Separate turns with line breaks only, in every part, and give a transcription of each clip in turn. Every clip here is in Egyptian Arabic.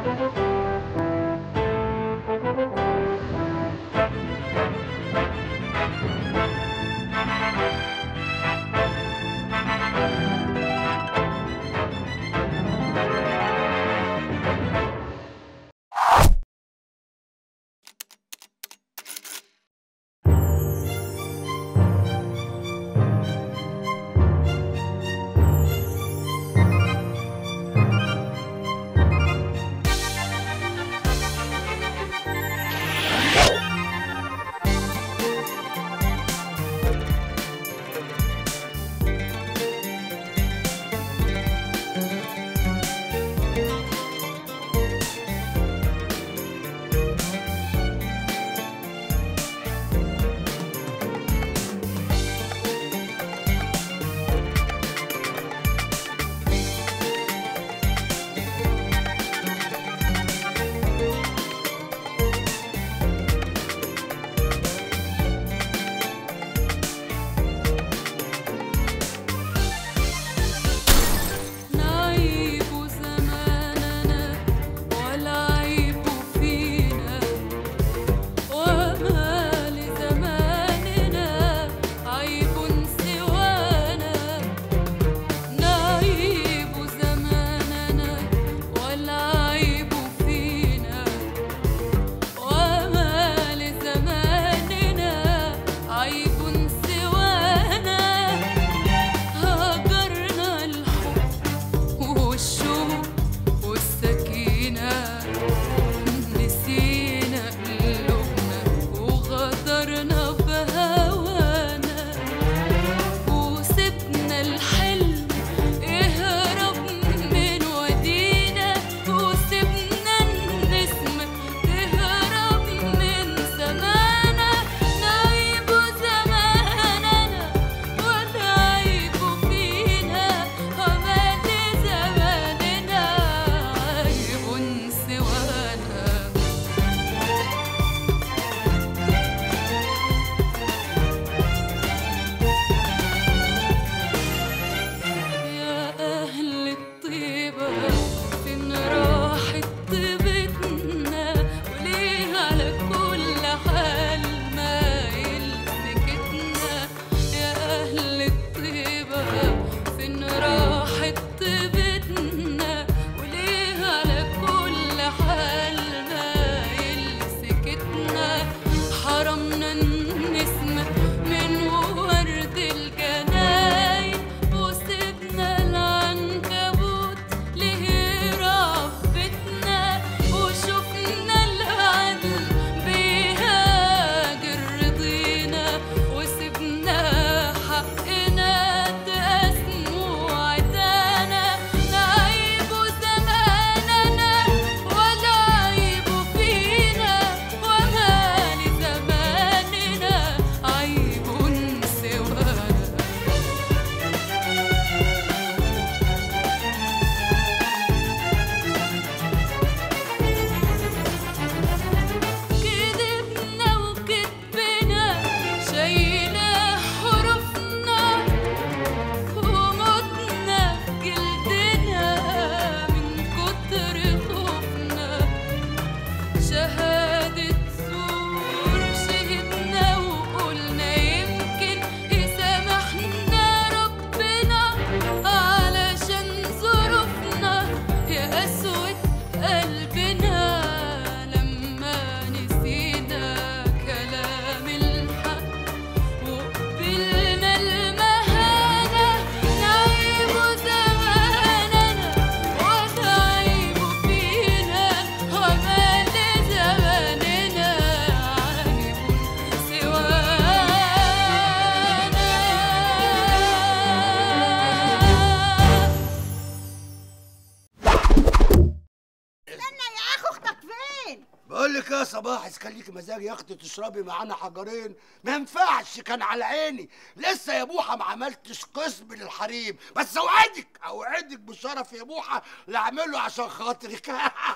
صباح إذا كان ليكي مزاج يا اختي تشربي معانا حجرين ما ينفعش كان على عيني لسه يا بوحه ما عملتش قسم للحريم بس اوعدك اوعدك بشرف يا بوحه اللي اعمله عشان خاطرك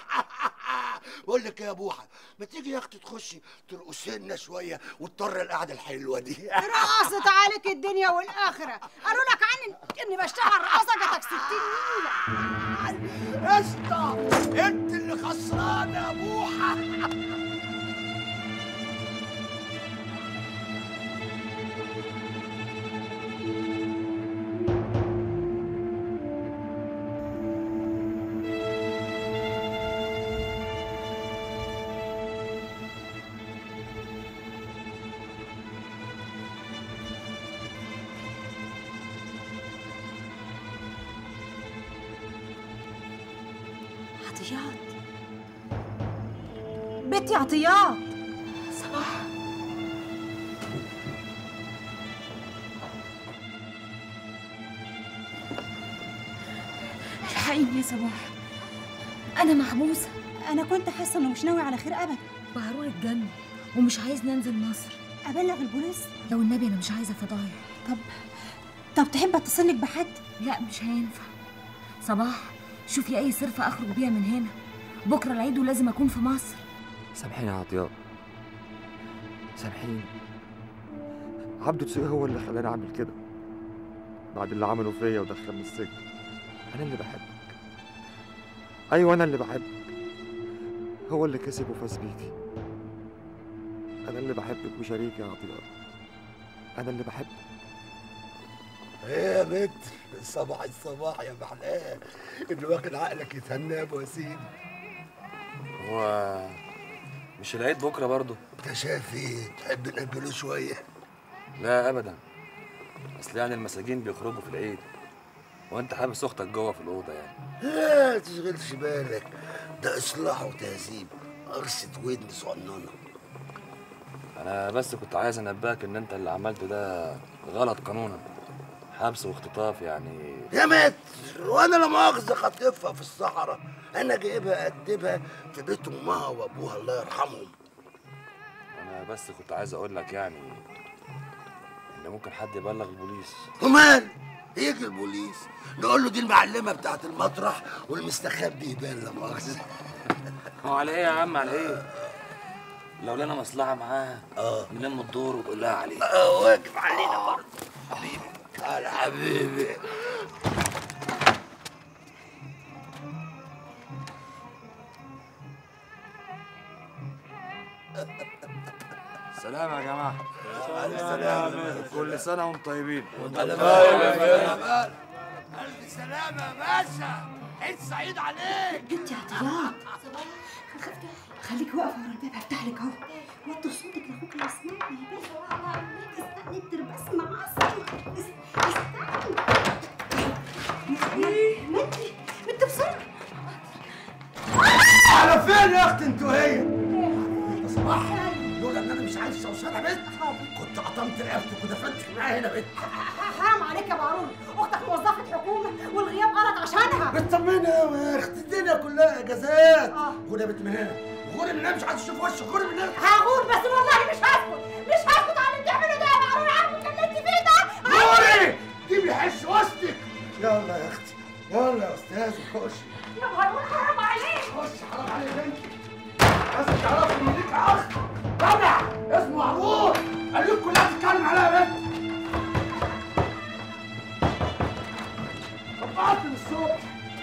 بقول لك إيه يا بوحه ما تيجي يا اختي تخشي ترقصي لنا شويه وتضر القعده الحلوه دي
رقصت عليك الدنيا والاخره قالوا لك عني اني بشتغل رقصه جاتك 60 نيله
قشطه انت اللي خسران يا بوحه
عطيات بنتي عطيات
صباح الحقيني يا صباح أنا محبوسة
انا كنت حاسه انه مش ناوي على خير ابدا
بهرور اتجنن ومش عايز ننزل مصر
ابلغ البوليس
لو النبي أنا مش عايزة فضايح
طب طب تحب اتصل لك بحد
لا مش هينفع صباح شوفي أي صرفة أخرج بيها من هنا بكرة العيد ولازم أكون في مصر
سامحيني يا عطيات سامحيني عبده دسوقي هو اللي خلاني اعمل كده بعد اللي عمله فيا ودخلني السجن انا اللي بحبك ايوه انا اللي بحبك هو اللي كسب وفاز بيكي انا اللي بحبك وشريكي يا عطيات انا اللي بحبك
ايه يا بنت صباح الصباح يا محلاه اللي واخد عقلك يتهنى يا سيدي
هو مش العيد بكره برضه
انت شايف ايه تحب نأجله شويه
لا ابدا اصل يعني المساجين بيخرجوا في العيد وانت حابس اختك جوه في الاوضه يعني
لا تشغلش بالك ده اصلاح وتهذيب قرصة ودن صغننه
انا بس كنت عايز انبهك ان انت اللي عملته ده غلط قانونا حبس واختطاف يعني
يا مات وانا لا مؤاخذه خاطفها في الصحراء انا جايبها ادبها في بيت امها وابوها الله يرحمهم
انا بس كنت عايز اقول لك يعني ان ممكن حد يبلغ البوليس
ومال يجي البوليس نقول له دي المعلمه بتاعت المطرح والمستخبي يبان لا مؤاخذه
هو على ايه يا عم على ايه لو لنا مصلحه معاها
اه
نلم الدور وتقول لها عليه
آه، واجب علينا برضه حبيبي تعال حبيبي
سلام يا جماعه
السلام
كل سنه وانتم طيبين
ألف سلامة يا باشا عيد سعيد عليك
بنتي عطيات خليكي واقفه ورا الباب هفتح لك اهو وطي صوتك لاخوك لا يسمعني يا بنتي استني الترباس مع استني استني بنتي بنتي بسرعه
على فين يا اختي انتوا هي؟ صباح لولا ان انا مش عايز اوصلها بنت كنت قطمت رقبتك ودفنتك معايا هنا بنت
حرام عليك يا معروف اختك موظفه حكومه والغياب غلط عشانها
بتطمني يا اختي الدنيا كلها اجازات
آه.
غوري بنت من هنا غوري من هنا مش عايز اشوف وشك غوري من هنا
هغور بس والله مش هسكت مش هسكت على اللي بتعمله ده يا معروف عارف اللي انت فيه ده
غوري دي بيحس وسطك يلا يا اختي يلا يا استاذ خش
يا معروف حرام عليك
خش حرام عليك انت لازم تعرفي ان ليك اخ جدع اسمه معروف قال لك كلها تتكلم عليها يا بنت طبعت من الصبح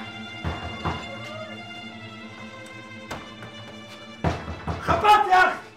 خبرت يا اخي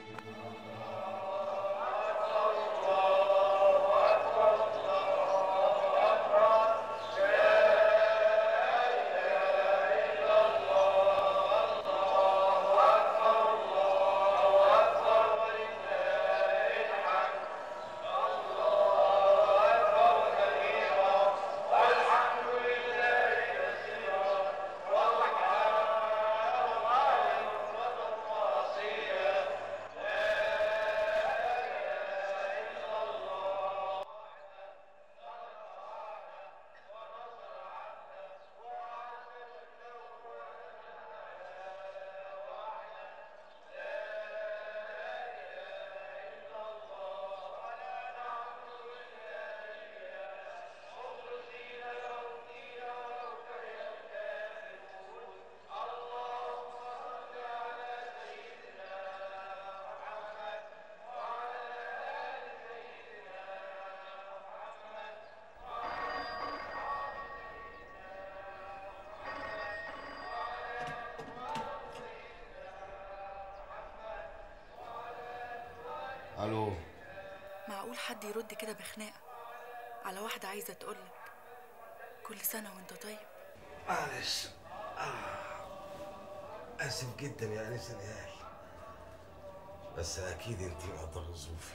معقول حد يرد كده بخناقه على واحده عايزه تقولك كل سنه وانت طيب
معلش آه. آسف جدا يا أنسة نهال بس أكيد أنت مقدرة ظروفي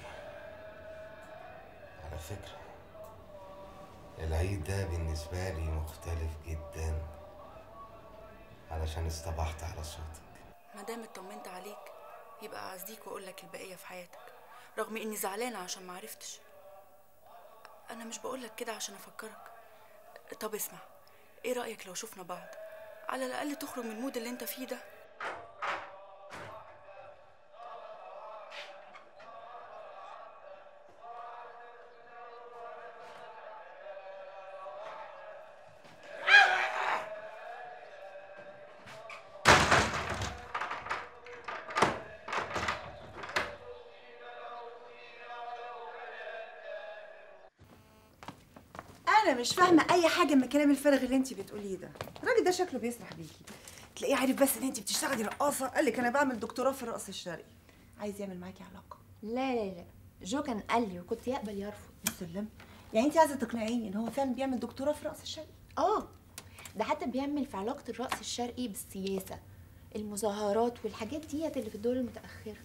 على فكرة العيد ده بالنسبة لي مختلف جدا علشان استبحت على صوتك
ما دام اطمنت عليك يبقى اعزيك واقول لك البقيه في حياتك رغم اني زعلانه عشان ما عرفتش انا مش بقول لك كده عشان افكرك طب اسمع ايه رايك لو شفنا بعض على الاقل تخرج من المود اللي انت فيه ده
انا مش فاهمه اي حاجه من الكلام الفارغ اللي انت بتقوليه ده الراجل ده شكله بيسرح بيكي تلاقيه عارف بس ان انت بتشتغلي رقاصه قال لك انا بعمل دكتوراه في الرقص الشرقي عايز يعمل معاكي علاقه
لا لا لا جو كان قال لي وكنت يقبل يرفض
مسلم يعني انت عايزه تقنعيني ان هو فعلا بيعمل دكتوراه في الرقص الشرقي
اه ده حتى بيعمل في علاقة الرقص الشرقي بالسياسة المظاهرات والحاجات ديت اللي في الدول المتأخرة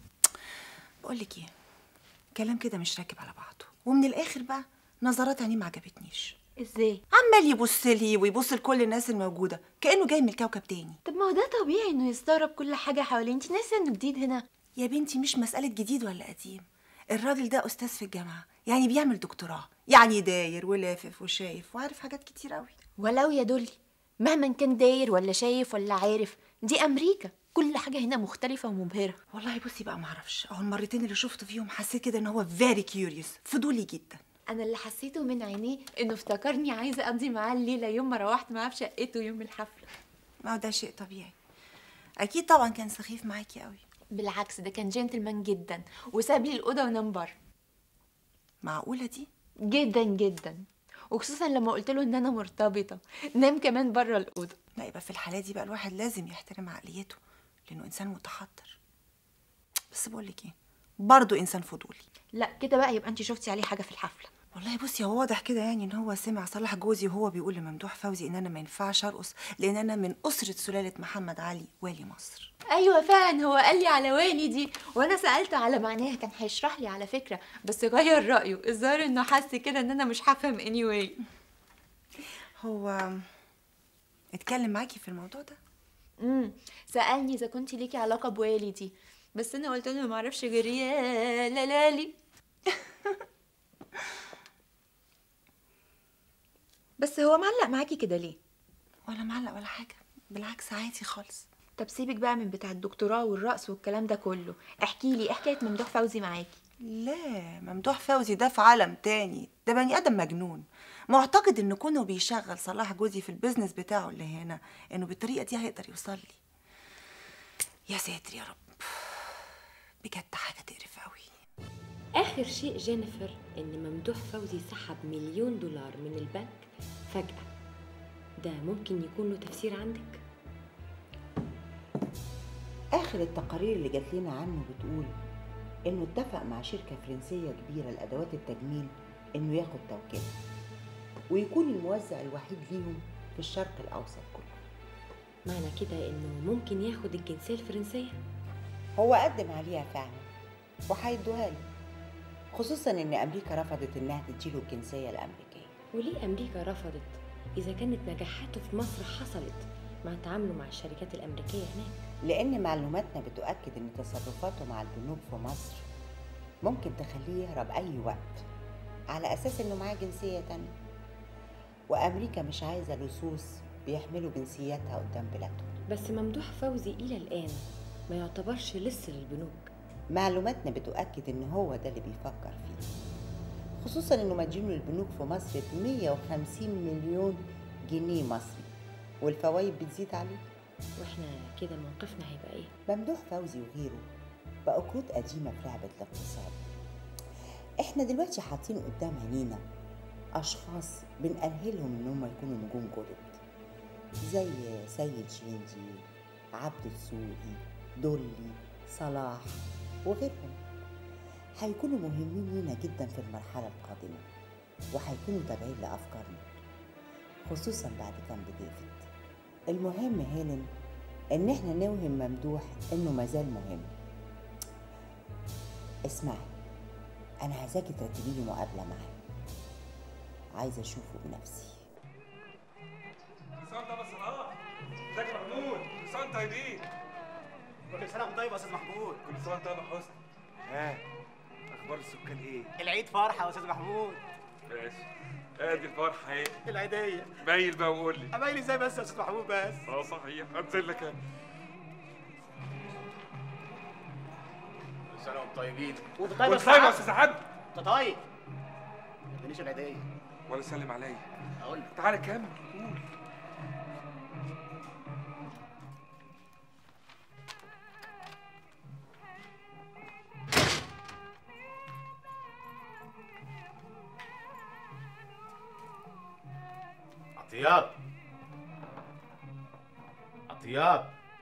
بقول لك ايه كلام كده مش راكب على بعضه ومن الاخر بقى نظرات عينيه ما عجبتنيش
ازاي؟
عمال يبص لي ويبص لكل الناس الموجوده كانه جاي من كوكب تاني
طب ما هو ده طبيعي انه يستغرب كل حاجة حواليه انت ناسية انه جديد هنا
يا بنتي مش مسألة جديد ولا قديم الراجل ده أستاذ في الجامعة يعني بيعمل دكتوراه يعني داير ولافف وشايف وعارف حاجات كتير قوي
ولو يدل مهما كان داير ولا شايف ولا عارف دي أمريكا كل حاجة هنا مختلفة ومبهرة
والله بصي بقى معرفش أهو المرتين اللي شفته فيهم حسيت كده إن هو فيري كيوريوس فضولي جدا
أنا اللي حسيته من عينيه إنه افتكرني عايزة أقضي معاه الليلة يوم ما روحت معاه في شقته يوم الحفلة
ما هو ده شيء طبيعي أكيد طبعا كان سخيف معاكي قوي
بالعكس ده كان جنتلمان جدا وساب لي الأوضة ونام بره
معقولة دي؟
جدا جدا وخصوصا لما قلت له ان انا مرتبطه نام كمان بره الاوضه
لا يبقى في الحالة دي بقى الواحد لازم يحترم عقليته لأنه إنسان متحضر بس بقول لك إيه برضه إنسان فضولي
لا كده بقى يبقى انت شفتي عليه حاجه في الحفله
والله بصي هو واضح كده يعني ان هو سمع صلاح جوزي وهو بيقول لممدوح فوزي ان انا ما ينفعش ارقص لان انا من اسره سلاله محمد علي والي مصر
ايوه فعلا هو قال لي على والي دي وانا سالته على معناها كان هيشرح لي على فكره بس غير رايه الظاهر انه حس كده ان انا مش هفهم anyway
هو اتكلم معاكي في الموضوع ده
امم سالني اذا كنت ليكي علاقه بوالي دي بس انا قلت له ما اعرفش غير يا لالي بس هو معلق معاكي كده ليه
ولا معلق ولا حاجه بالعكس عادي خالص
طب سيبك بقى من بتاع الدكتوراه والرقص والكلام ده كله احكي لي حكايه ممدوح فوزي معاكي
لا ممدوح فوزي ده في عالم تاني ده بني ادم مجنون معتقد ان كونه بيشغل صلاح جوزي في البيزنس بتاعه اللي هنا انه بالطريقه دي هيقدر يوصل لي يا ساتر يا رب بجد حاجه تقرف قوي
آخر شيء جينيفر إن ممدوح فوزي سحب مليون دولار من البنك فجأة ده ممكن يكون له تفسير عندك؟
آخر التقارير اللي جات لنا عنه بتقول إنه اتفق مع شركة فرنسية كبيرة لأدوات التجميل إنه ياخد توكيلها ويكون الموزع الوحيد ليهم في الشرق الأوسط كله
معنى كده إنه ممكن ياخد الجنسية الفرنسية؟
هو قدم عليها فعلا وهيدوها له خصوصا إن أمريكا رفضت إنها تديله الجنسية الأمريكية
وليه أمريكا رفضت إذا كانت نجاحاته في مصر حصلت مع تعامله مع الشركات الأمريكية هناك؟
لأن معلوماتنا بتؤكد إن تصرفاته مع البنوك في مصر ممكن تخليه يهرب أي وقت على أساس إنه معاه جنسية تانية وأمريكا مش عايزة لصوص بيحملوا جنسياتها قدام بلادهم
بس ممدوح فوزي إلى الآن ما يعتبرش لسه للبنوك
معلوماتنا بتؤكد إن هو ده اللي بيفكر فيه خصوصا إنه مديون للبنوك في مصر ب 150 مليون جنيه مصري والفوايد بتزيد عليه
واحنا كده موقفنا هيبقى ايه؟
ممدوح فوزي وغيره بقوا كروت قديمة في لعبة الاقتصاد احنا دلوقتي حاطين قدام عينينا أشخاص بنأهلهم إن هم يكونوا نجوم جدد زي سيد شيندي عبد السوقي دولي صلاح وغيرهم هيكونوا مهمين لينا جدا في المرحلة القادمة وهيكونوا تابعين لأفكارنا خصوصا بعد كامب ديفيد المهم هيلين إن احنا نوهم ممدوح إنه مازال مهم اسمعي أنا عايزاكي ترتبي لي مقابلة معاه عايزة أشوفه بنفسي
سنة بس صلاح ازيك يا محمود كل سنة وانت طيبين
كل سنة وانت طيب يا استاذ محمود
كل سنة وانت طيب يا حسني ها اخبار السكان ايه؟
العيد فرحة يا استاذ محمود
ماشي ادي الفرحة ايه؟
العيدية
مايل بقى وقول لي
أمايل ازاي بس يا استاذ محمود بس
اه صحيح انزل لك انا
كل سنة وانتم طيبين وانت
طيب يا طيب يا استاذ عبد
انت طيب ما تدينيش العيدية
ولا سلم عليا
اقول لك
تعالى كمل قول
عطيات عطيات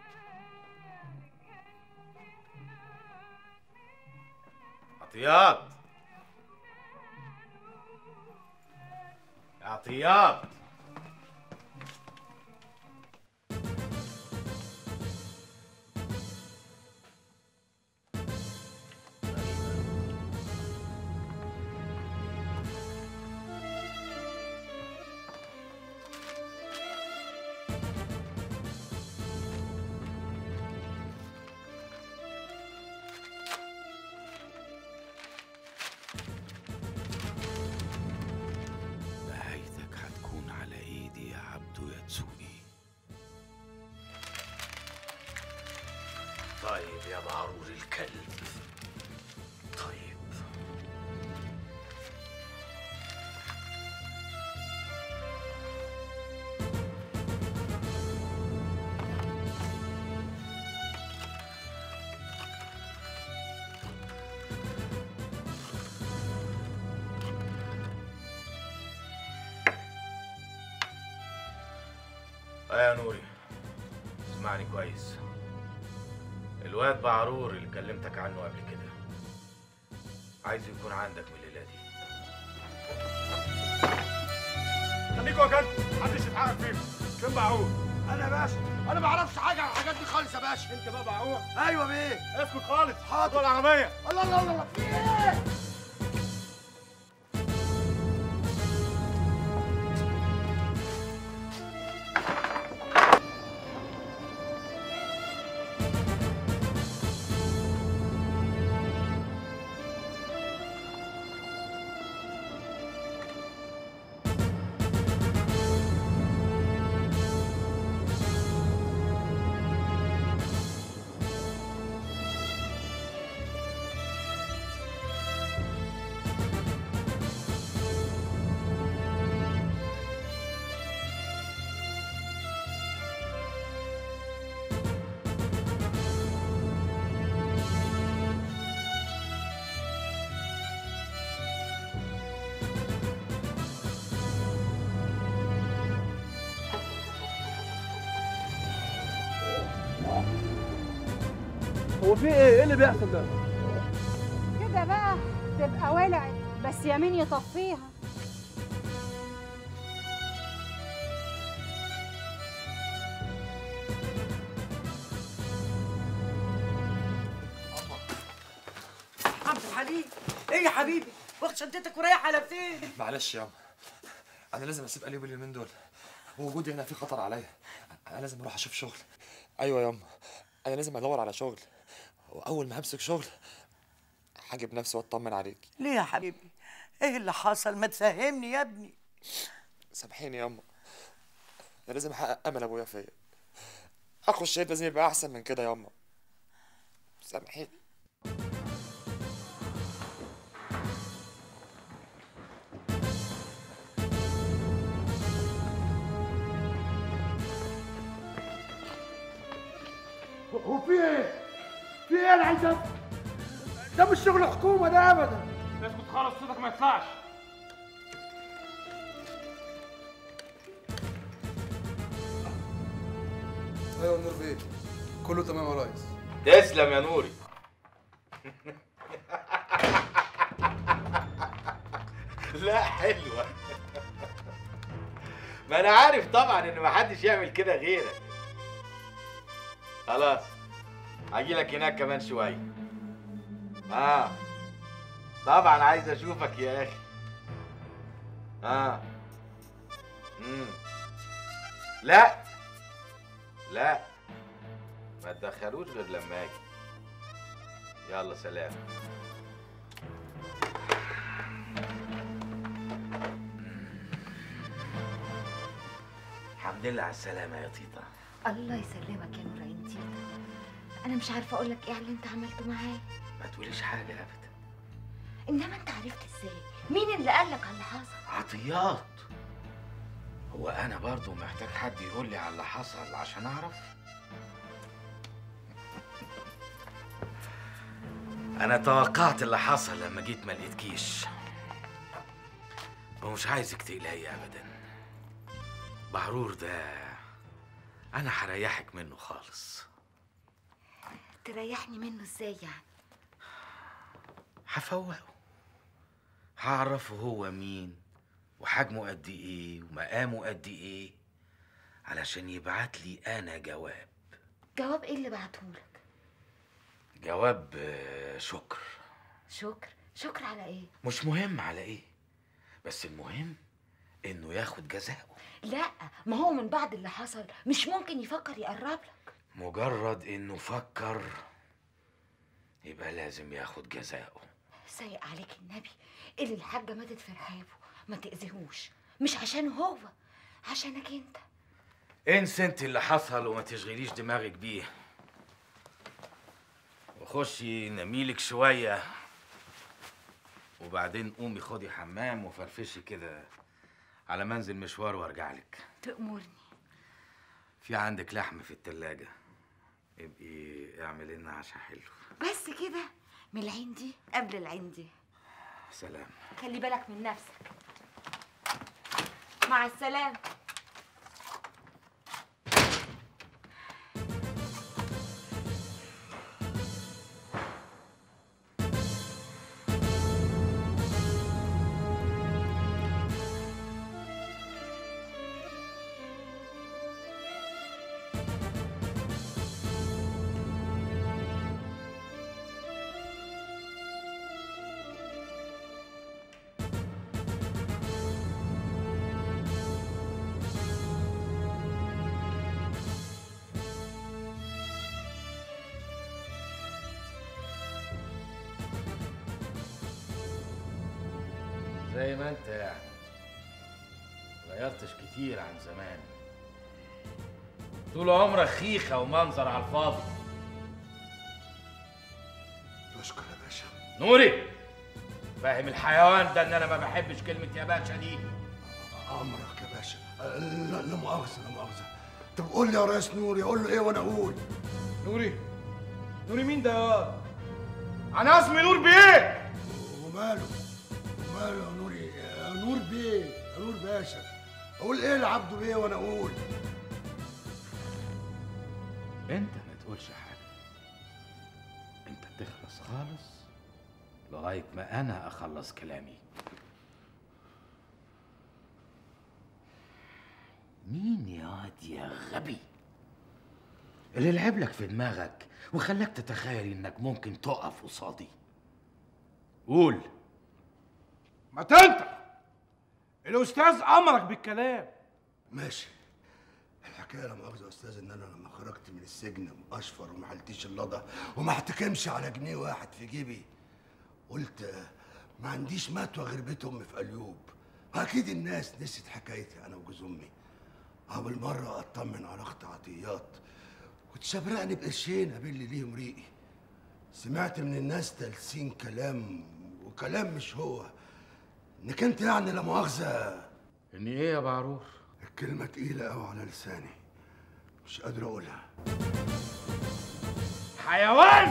عطيات يا عطيات
نهايتك هتكون على ايدي يا عبدو يا تسوقي
طيب يا معرور الكلب طيب
اه يا نوري اسمعني كويس الواد بعرور اللي كلمتك عنه قبل كده عايزه يكون عندك من الليله دي
خليكوا يا جد محدش يتحرك فيكم فين معقول
انا يا باشا انا ما اعرفش حاجه عن الحاجات دي خالص يا باشا
انت بقى معقول
ايوه بيه
اسكت خالص
حاضر
العربية
الله الله الله الله في ايه
هو في ايه؟ ايه اللي بيحصل ده؟
كده بقى تبقى ولعت بس يمين يطفيها
عبد الحليم ايه يا حبيبي واخد شنطتك ورايح على فين
معلش يا انا لازم اسيب قليوب اليومين دول وجودي هنا في خطر عليا انا لازم اروح اشوف شغل ايوه يا انا لازم ادور على شغل واول ما همسك شغل هجيب نفسي واطمن عليك
ليه يا حبيبي ايه اللي حصل ما تفهمني يا ابني
سامحيني يا انا لازم احقق امل ابويا فيا اخو الشهيد لازم يبقى احسن من كده يا سامحيني
هو في ايه؟ في ايه انا عايز أفهم؟ ده مش شغل حكومه ده ابدا
اسكت خالص صوتك ما يطلعش
ايوه نور بيه كله تمام يا ريس
تسلم يا نوري لا حلوة ما انا عارف طبعا ان محدش يعمل كده غيرك خلاص هجيلك هناك كمان شوية اه طبعا عايز اشوفك يا اخي اه امم لا لا ما تدخلوش غير لما اجي يلا سلام الحمد لله على السلامة يا تيتا
الله يسلمك يا نور عين تيتا انا مش عارفه اقول لك ايه على اللي انت عملته معايا
ما تقوليش حاجة ابدا
انما انت عرفت ازاي مين اللي قال لك على اللي حصل
عطيات هو انا برضو محتاج حد يقول لي على اللي حصل عشان اعرف انا توقعت اللي حصل لما جيت ما لقيتكيش ومش عايزك تقلقي ابدا بعرور ده انا هريحك منه خالص
تريحني منه ازاي يعني
هفوقه هعرفه هو مين وحجمه قد ايه ومقامه قد ايه علشان يبعت لي انا جواب
جواب ايه اللي بعتهولك
جواب آه، شكر
شكر شكر على ايه
مش مهم على ايه بس المهم انه ياخد جزاءه
لا ما هو من بعد اللي حصل مش ممكن يفكر يقرب لك
مجرد انه فكر يبقى لازم ياخد جزاءه
سايق عليك النبي اللي الحاجه ماتت في رحابه ما تاذيهوش مش عشان هو عشانك انت
انسى انت اللي حصل وما تشغليش دماغك بيه وخشي نميلك شوية وبعدين قومي خدي حمام وفرفشي كده على منزل مشوار وارجع لك
تأمرني
في عندك لحم في التلاجة ابقي اعملي لنا عشاء حلو
بس كده من العين دي قبل العين دي
سلام
خلي بالك من نفسك مع السلامه
زي ما انت يعني غيرتش كتير عن زمان طول عمرك خيخة ومنظر على الفاضي
تشكر يا باشا
نوري فاهم الحيوان ده ان انا ما بحبش كلمة يا باشا دي
امرك يا باشا أه، لا لا مؤاخذه لا مؤاخذه طب قول لي يا ريس نوري اقول له ايه وانا اقول
نوري نوري مين ده يا انا اسمي نور بيه
وماله وماله يا نوري يا نور بيه يا نور باشا اقول ايه لعبده بيه وانا اقول
انت ما تقولش حاجة انت تخلص خالص لغاية ما انا اخلص كلامي مين يا واد يا غبي اللي لعب لك في دماغك وخلاك تتخيل انك ممكن تقف قصادي قول
ما انت الاستاذ امرك بالكلام
ماشي الحكايه لا مؤاخذه يا استاذ ان انا لما خرجت من السجن مقشفر وما حلتيش اللضا وما احتكمش على جنيه واحد في جيبي قلت آه، ما عنديش ماتوه غير بيت امي في اليوب اكيد الناس نسيت حكايتي انا وجوز امي اول مره اطمن على اخت عطيات وتشبرقني بقرشين قابل ليهم ريقي سمعت من الناس تلسين كلام وكلام مش هو انك انت يعني لا مؤاخذه
اني ايه يا بعرور
الكلمه تقيله قوي على لساني مش قادر اقولها
حيوان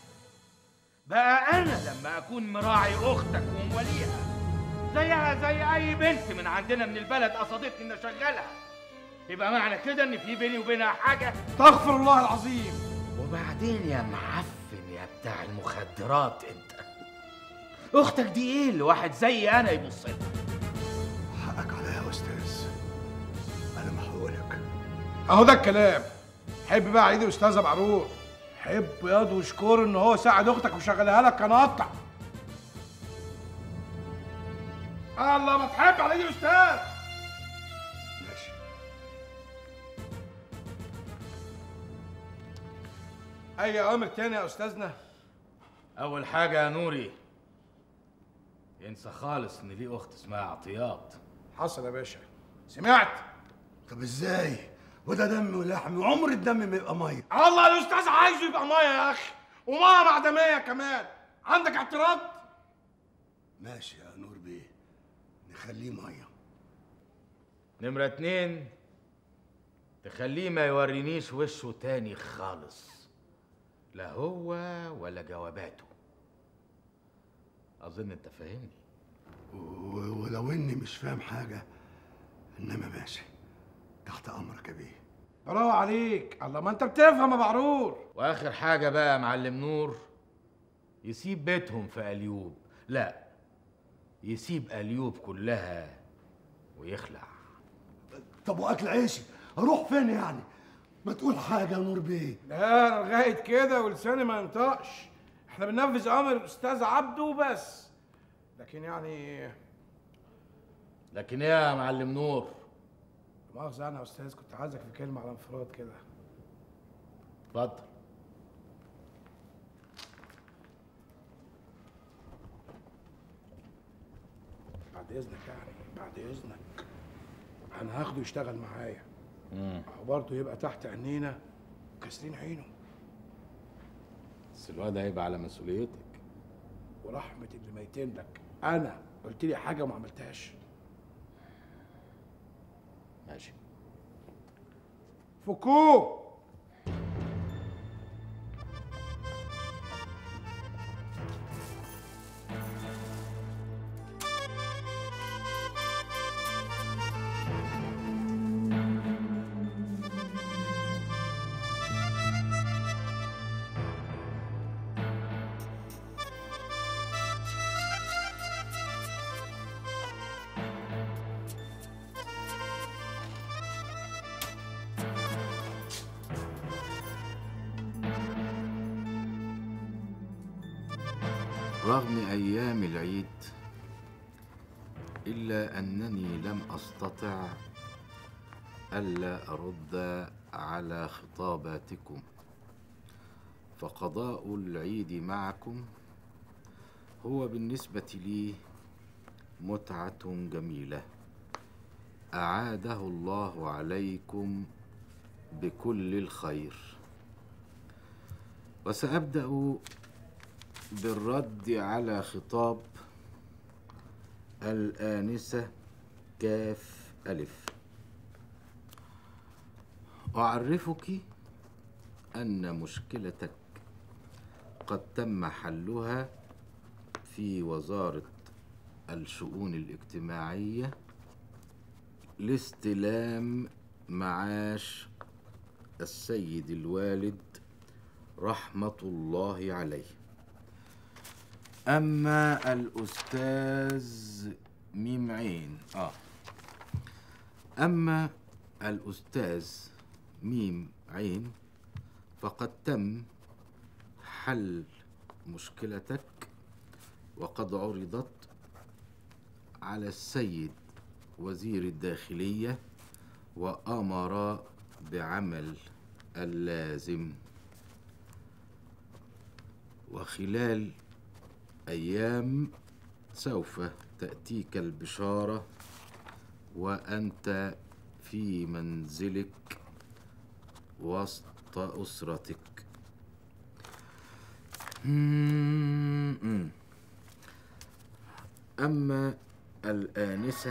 بقى انا لما اكون مراعي اختك وموليها زيها زي اي بنت من عندنا من البلد قصدتني اني اشغلها يبقى معنى كده ان في بيني وبينها حاجه
استغفر الله العظيم
وبعدين يا معفن يا بتاع المخدرات انت
اختك دي ايه اللي واحد زي انا يبص لها
حقك عليا يا استاذ انا محقولك
اهو ده الكلام حب بقى عيد استاذ بعرور حب ياض وشكور ان هو ساعد اختك وشغلها لك كنقطع الله ما تحب على ايدي استاذ
ماشي
اي اوامر تاني يا استاذنا
اول حاجه يا نوري انسى خالص ان ليه اخت اسمها عطيات
حصل يا باشا سمعت
طب ازاي وده دم ولحم وعمر الدم ما يبقى ميه
الله الاستاذ عايزه يبقى ميه يا اخي وميه معدنيه كمان عندك اعتراض
ماشي يا نور بيه نخليه ميه
نمرة اتنين تخليه ما يورينيش وشه تاني خالص لا هو ولا جواباته اظن انت فاهمني
و- ولو اني مش فاهم حاجه انما ماشي تحت امرك يا بيه
برافو عليك الله ما انت بتفهم يا بعرور
واخر حاجه بقى يا معلم نور يسيب بيتهم في اليوب لا يسيب اليوب كلها ويخلع
طب واكل عيشي اروح فين يعني ما تقول حاجه يا نور بيه
لا انا لغايه كده ولساني ما ينطقش احنا بننفذ امر الاستاذ عبده بس لكن يعني
لكن ايه يا معلم نور
مؤاخذة انا يا استاذ كنت عايزك في كلمه على انفراد كده
اتفضل
بعد اذنك يعني بعد اذنك انا هاخده يشتغل معايا
مم.
وبرضه يبقى تحت عينينا وكاسرين عينه
بس الواد هيبقى على مسؤوليتك
ورحمه اللي ميتين لك انا قلت لي حاجه وما عملتهاش
ماشي
فكوه
رغم أيام العيد إلا أنني لم أستطع ألا أرد على خطاباتكم فقضاء العيد معكم هو بالنسبة لي متعة جميلة أعاده الله عليكم بكل الخير وسأبدأ بالرد على خطاب الآنسة كاف ألف أعرفك أن مشكلتك قد تم حلها في وزارة الشؤون الاجتماعية لاستلام معاش السيد الوالد رحمة الله عليه أما الأستاذ ميم عين آه أما الأستاذ ميم عين فقد تم حل مشكلتك وقد عرضت على السيد وزير الداخلية وأمر بعمل اللازم وخلال أيام سوف تأتيك البشارة وأنت في منزلك وسط أسرتك مم. أما الآنسة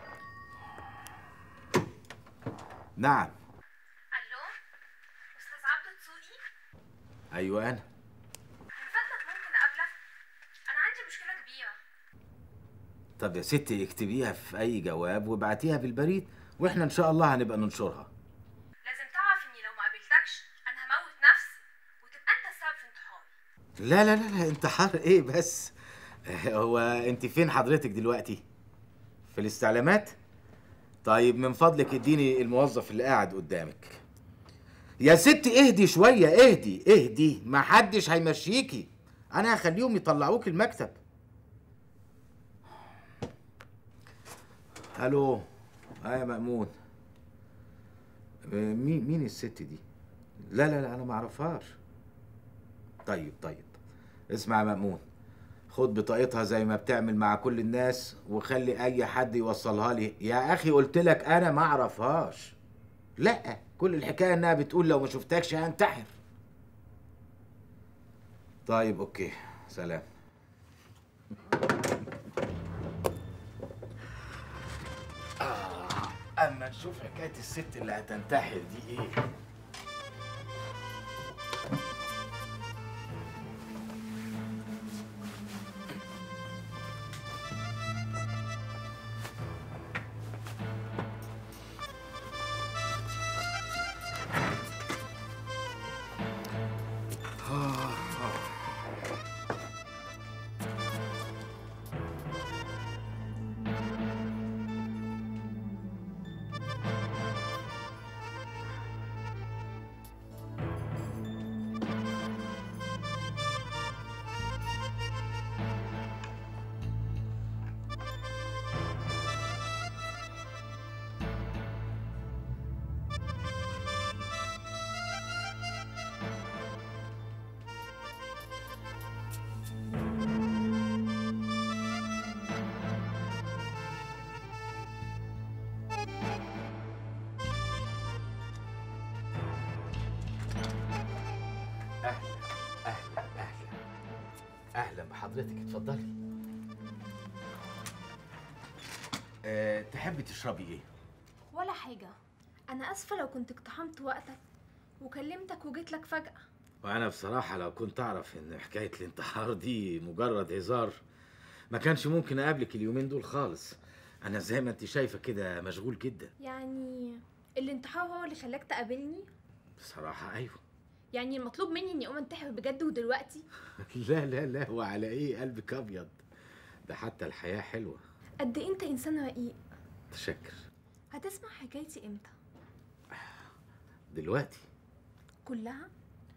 نعم
الو استاذ عبده دسوقي
أيوة أنا
من فضلك ممكن اقابلك انا عندي مشكله كبيره
طب يا ستي اكتبيها في أي جواب وابعتيها بالبريد وإحنا إن شاء الله هنبقى ننشرها
لازم تعرف اني لو ما قابلتكش انا هموت نفسي وتبقى انت السبب في انتحاري
لا لا لا لا انتحار ايه بس هو انت فين حضرتك دلوقتي في الاستعلامات طيب من فضلك اديني الموظف اللي قاعد قدامك يا ست اهدي شويه اهدي اهدي ما حدش هيمشيكي انا هخليهم يطلعوك المكتب الو اه يا مأمون آه، مين مين الست دي لا لا لا انا ما اعرفهاش طيب طيب اسمع يا مأمون خد بطاقتها زي ما بتعمل مع كل الناس وخلي اي حد يوصلها لي يا اخي قلت لك انا ما اعرفهاش لا كل الحكايه انها بتقول لو ما شفتكش هنتحر طيب اوكي سلام آه اما نشوف حكايه الست اللي هتنتحر دي ايه اهلا اهلا اهلا اهلا بحضرتك اتفضلي أه تحبي تشربي ايه
ولا حاجة أنا آسفة لو كنت اقتحمت وقتك وكلمتك وجيت لك فجأة
وانا بصراحه لو كنت اعرف ان حكايه الانتحار دي مجرد هزار ما كانش ممكن اقابلك اليومين دول خالص انا زي ما انت شايفه كده مشغول جدا
يعني الانتحار هو اللي خلاك تقابلني
بصراحه ايوه
يعني المطلوب مني إني أقوم أنتحر بجد ودلوقتي
لا لا لا وعلى ايه قلبك ابيض ده حتى الحياه حلوه
قد إيه أنت إنسان رقيق
تشكر
هتسمع حكايتي إمتى
دلوقتي
كلها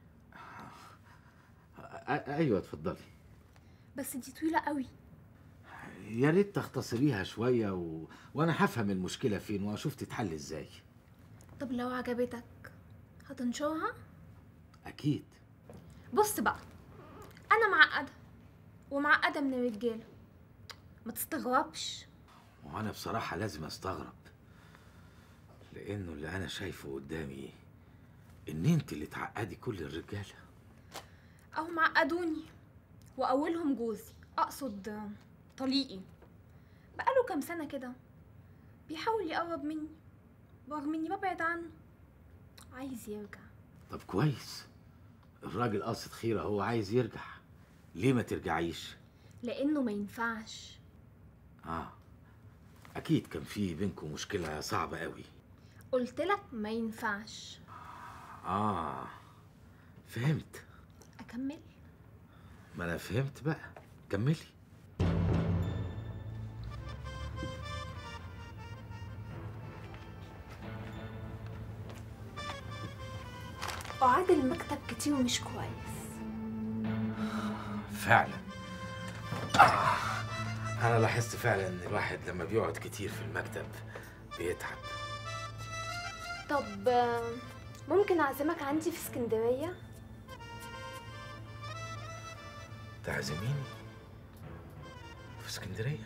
أ- ايوه اتفضلي
بس دي طويلة قوي
يا ريت تختصريها شويه و... وانا هفهم المشكله فين واشوف تتحل ازاي
طب لو عجبتك هتنشرها
اكيد
بص بقى أنا معقدة ومعقدة من الرجالة ما تستغربش
وانا بصراحه لازم استغرب لانه اللي انا شايفه قدامي ان انت اللي تعقدي كل الرجاله
أو معقدوني وأولهم جوزي أقصد طليقي بقاله كام سنة كده بيحاول يقرب مني رغم إني ببعد عنه عايز يرجع
طب كويس الراجل قاصد خيره هو عايز يرجع ليه ما ترجعيش
لأنه ما ينفعش
اه اكيد كان في بينكم مشكله صعبه قوي
قلت لك ما ينفعش
اه فهمت
أكمل
ما انا فهمت بقى كملي
أعاد المكتب كتير مش كويس
فعلا آه. انا لاحظت فعلا ان الواحد لما بيقعد كتير في المكتب بيتعب
طب آه، ممكن أعزمك عندي في اسكندرية
تعزميني في اسكندريه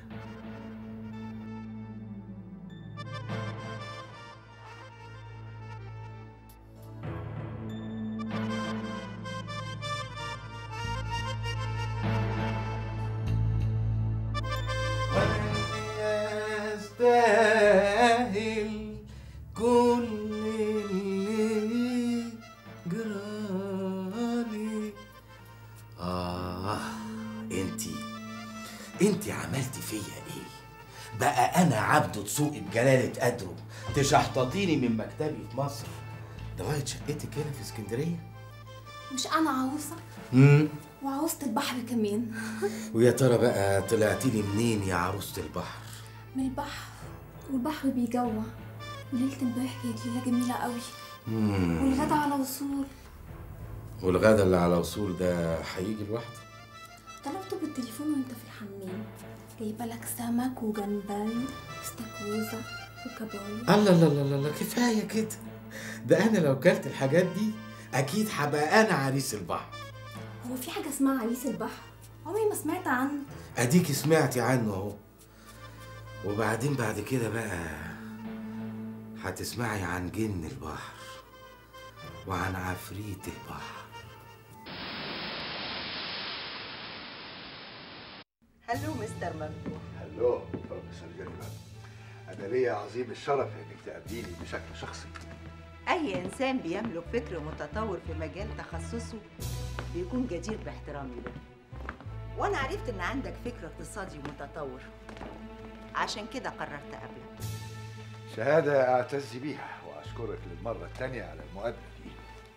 يستاهل كل اللي جرالي
آه انتي انتي عملتي فيا ايه؟ بقى انا عبد تسوقي بجلالة قدره تشحططيني من مكتبي في مصر لغاية شقتك هنا في اسكندرية؟
مش انا عروسه
امم
وعروسه البحر كمان
ويا ترى بقى طلعتي لي منين يا عروسة البحر
من البحر والبحر بيجوع وليله امبارح كانت ليله جميله قوي
مم.
والغدا على وصول
والغدا اللي على وصول ده هيجي لوحده
طلبته بالتليفون وانت في الحمام جايبه لك سمك وجمبري واستاكوزا وكابوريا
الله الله الله الله كفايه كده ده انا لو كلت الحاجات دي اكيد هبقى انا عريس البحر
هو في حاجه اسمها عريس البحر عمري ما سمعت عنه
اديكي سمعتي عنه اهو وبعدين بعد كده بقى هتسمعي عن جن البحر وعن عفريت البحر
هلو مستر ممدوح
هلو بروفيسور جيرمان انا ليا عظيم الشرف انك تقابليني بشكل شخصي
أي إنسان بيملك فكر متطور في مجال تخصصه بيكون جدير باحترامي له وأنا عرفت إن عندك فكر اقتصادي متطور عشان كده قررت أقابلك
شهاده اعتز بيها واشكرك للمره الثانيه على المقابله دي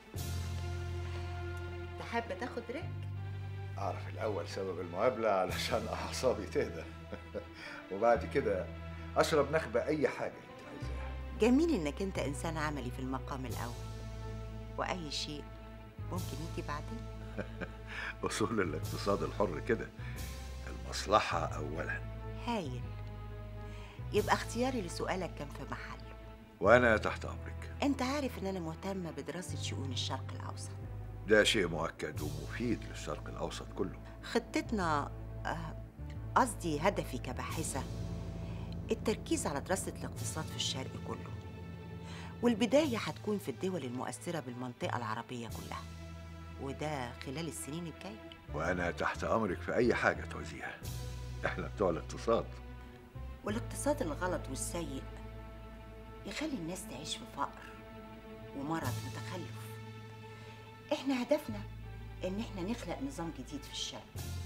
تحب تاخد ريك؟
اعرف الاول سبب المقابله علشان اعصابي تهدى وبعد كده اشرب نخبه اي حاجه انت عايزاها
جميل إنك أنت إنسان عملي في المقام الأول وأي شيء ممكن يجي بعدين
اصول الاقتصاد الحر كده المصلحه اولا
هايل يبقى اختياري لسؤالك كان في محله
وانا تحت امرك
أنت عارف إن أنا مهتمة بدراسة شؤون الشرق الأوسط
ده شيء مؤكد ومفيد للشرق الاوسط كله
خطتنا آه، قصدي هدفي كباحثة التركيز على دراسة الاقتصاد في الشرق كله والبداية هتكون في الدول المؤثرة بالمنطقة العربية كلها وده خلال السنين الجاية
وانا تحت امرك في اي حاجه تعوزيها احنا بتوع الاقتصاد
والاقتصاد الغلط والسيء يخلي الناس تعيش في فقر ومرض وتخلف احنا هدفنا ان احنا نخلق نظام جديد في الشرق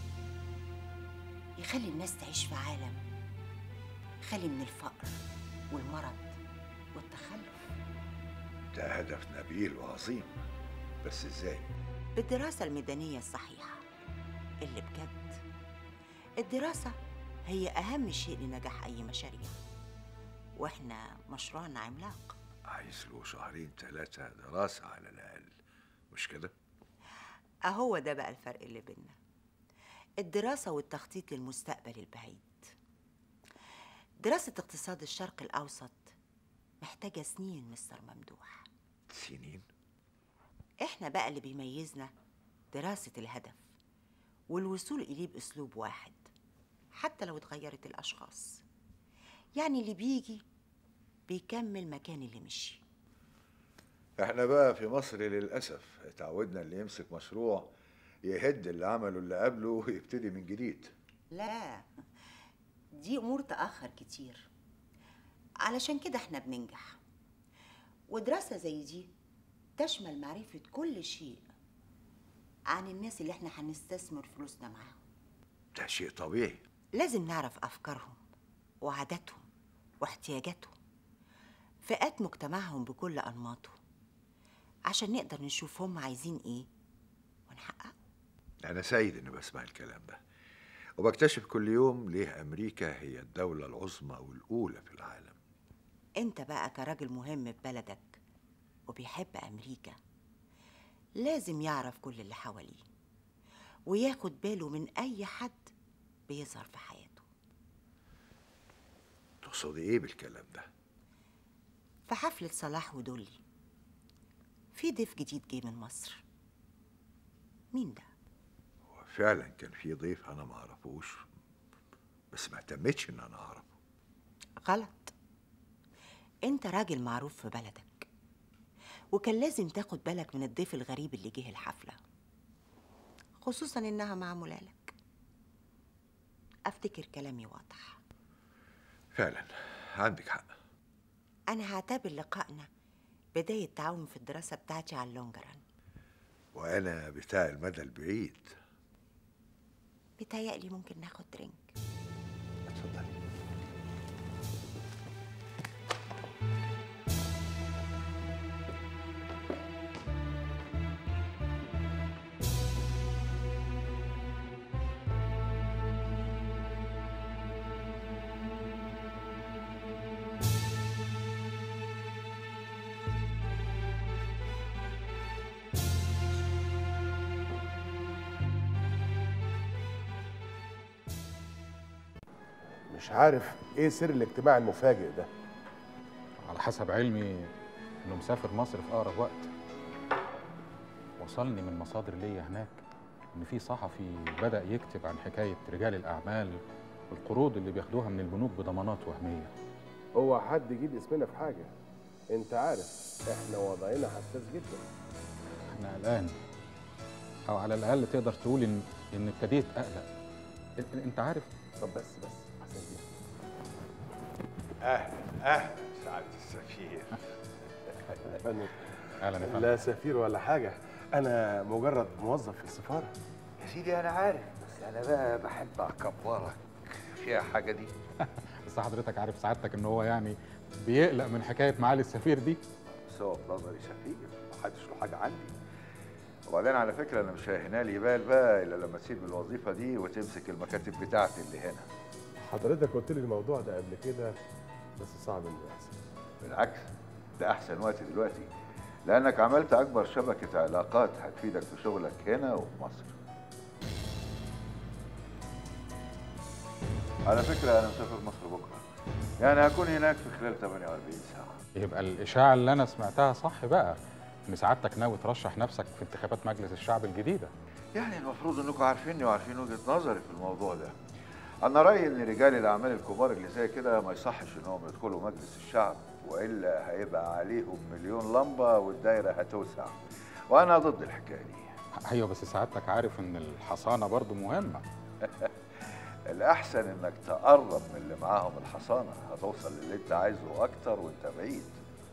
يخلي الناس تعيش في عالم خالي من الفقر والمرض والتخلف
ده هدف نبيل وعظيم بس ازاي
بالدراسة الميدانية الصحيحة اللي بجد الدراسة هي أهم شيء لنجاح أي مشاريع وإحنا مشروعنا عملاق
عايز له شهرين ثلاثه دراسه على الاقل مش كده
أهو ده بقى الفرق اللي بينا الدراسة والتخطيط للمستقبل البعيد دراسة اقتصاد الشرق الأوسط محتاجة سنين مستر ممدوح
سنين
إحنا بقى اللي بيميزنا دراسة الهدف والوصول إليه بأسلوب واحد حتى لو اتغيرت الأشخاص يعني اللي بيجي بيكمل مكان اللي مشي
احنا بقى في مصر للاسف اتعودنا اللي يمسك مشروع يهد اللي عمله اللي قبله ويبتدي من جديد
لا دي أمور تأخر كتير علشان كده احنا بننجح ودراسة زي دي تشمل معرفة كل شيء عن الناس اللي احنا هنستثمر فلوسنا معاهم
ده شيء طبيعي
لازم نعرف أفكارهم وعاداتهم واحتياجاتهم فئات مجتمعهم بكل أنماطه عشان نقدر نشوف هم عايزين ايه
انا سعيد اني بسمع الكلام ده وبكتشف كل يوم ليه امريكا هي الدوله العظمى والاولى في العالم
انت بقى كراجل مهم في بلدك وبيحب أمريكا لازم يعرف كل اللي حواليه وياخد باله من أي حد بيظهر في حياته
تقصدي ايه بالكلام ده
في حفلة صلاح ودولي في ضيف جديد جه من مصر مين ده؟
فعلا كان في ضيف انا ما اعرفوش بس ما اهتمتش ان انا اعرفه
غلط انت راجل معروف في بلدك وكان لازم تاخد بالك من الضيف الغريب اللي جه الحفلة خصوصا انها معمولة لك افتكر كلامي واضح
فعلا عندك حق
انا هعتبر لقائنا بداية تعاون في الدراسة بتاعتي على اللونجران
وانا بتاع المدى البعيد
بيتهيألي ممكن ناخد درينك
اتفضلي
مش عارف ايه سر الاجتماع المفاجئ ده
على حسب علمي انه مسافر مصر في اقرب وقت وصلني من مصادر ليا هناك ان في صحفي بدا يكتب عن حكايه رجال الاعمال والقروض اللي بياخدوها من البنوك بضمانات وهميه
هو حد يجيب اسمنا في حاجه انت عارف احنا وضعنا حساس جدا
انا قلقان او على الاقل تقدر تقول ان ان ابتديت اقلق إن- انت عارف
طب بس بس حسن بيه
اهلا اهلا سعاده السفير
يا فندم
اهلا يا فندم
لا سفير ولا حاجه انا مجرد موظف في السفاره
يا سيدي انا عارف بس انا بقى بحب اكبرك فيها حاجه دي
بس حضرتك عارف سعادتك ان هو يعني بيقلق من حكايه معالي السفير دي
بس هو في نظري سفير محدش له حاجه عندي وبعدين على فكره انا مش هيهنا لي بال بقى الا لما تسيب الوظيفه دي وتمسك المكاتب بتاعتي اللي هنا
حضرتك قلت لي الموضوع ده قبل كده بس صعب انه يحصل
بالعكس ده احسن وقت دلوقتي لانك عملت اكبر شبكه علاقات هتفيدك في شغلك هنا وفي مصر على فكره انا مسافر مصر بكره يعني هكون هناك في خلال 48 ساعه
يبقى الاشاعه اللي انا سمعتها صح بقى ان سعادتك ناوي ترشح نفسك في انتخابات مجلس الشعب الجديده
يعني المفروض انكم عارفيني وعارفين وجهه نظري في الموضوع ده انا رايي ان رجال الاعمال الكبار اللي زي كده ما يصحش انهم يدخلوا مجلس الشعب والا هيبقى عليهم مليون لمبه والدايره هتوسع وانا ضد الحكايه دي
ايوه بس سعادتك عارف ان الحصانه برضو مهمه
الاحسن انك تقرب من اللي معاهم الحصانه هتوصل للي انت عايزه اكتر وانت بعيد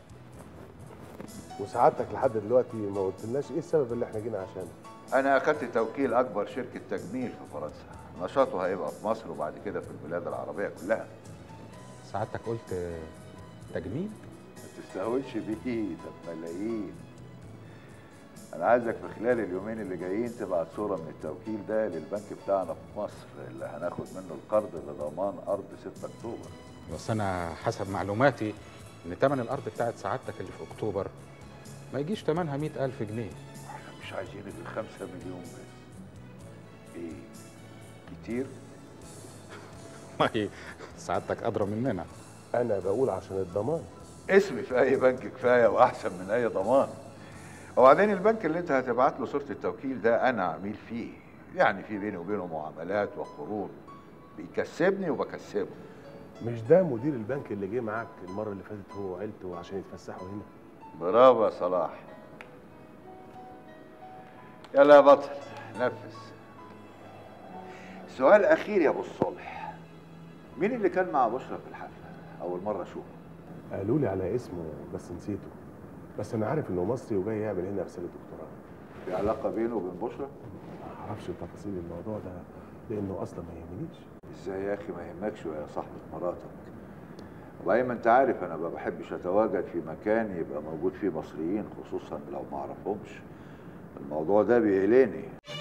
وسعادتك لحد دلوقتي ما قلتلناش ايه السبب اللي احنا جينا عشانه
انا اخدت توكيل اكبر شركه تجميل في فرنسا نشاطه هيبقى في مصر وبعد كده في البلاد العربيه كلها
سعادتك قلت تجميل
ما تستهونش بيه ده ملايين انا عايزك في خلال اليومين اللي جايين تبعت صوره من التوكيل ده للبنك بتاعنا في مصر اللي هناخد منه القرض لضمان ارض 6 اكتوبر
بس انا حسب معلوماتي ان تمن الارض بتاعت سعادتك اللي في اكتوبر ما يجيش تمنها مئة ألف جنيه
احنا مش عايزين غير 5 مليون بس ايه كتير
والله سعادتك ادرى مننا
انا بقول عشان الضمان
اسمي في اي بنك كفايه واحسن من اي ضمان وبعدين البنك اللي انت هتبعت له صوره التوكيل ده انا عميل فيه يعني في بيني وبينه معاملات وقروض بيكسبني وبكسبه
مش ده مدير البنك اللي جه معاك المره اللي فاتت هو وعيلته عشان يتفسحوا هنا
برافو يا صلاح يلا يا بطل نفس سؤال اخير يا ابو الصلح مين اللي كان مع بشرى في الحفله اول مره اشوفه
قالوا لي على اسمه بس نسيته بس انا عارف انه مصري وجاي يعمل هنا رساله دكتوراه
في علاقه بينه وبين بشرى
ما اعرفش تفاصيل الموضوع ده لانه اصلا ما يهمنيش
ازاي يا اخي ما يهمكش ويا صاحبه مراتك وبعدين ما انت عارف انا ما بحبش اتواجد في مكان يبقى موجود فيه مصريين خصوصا لو ما اعرفهمش الموضوع ده بيقلقني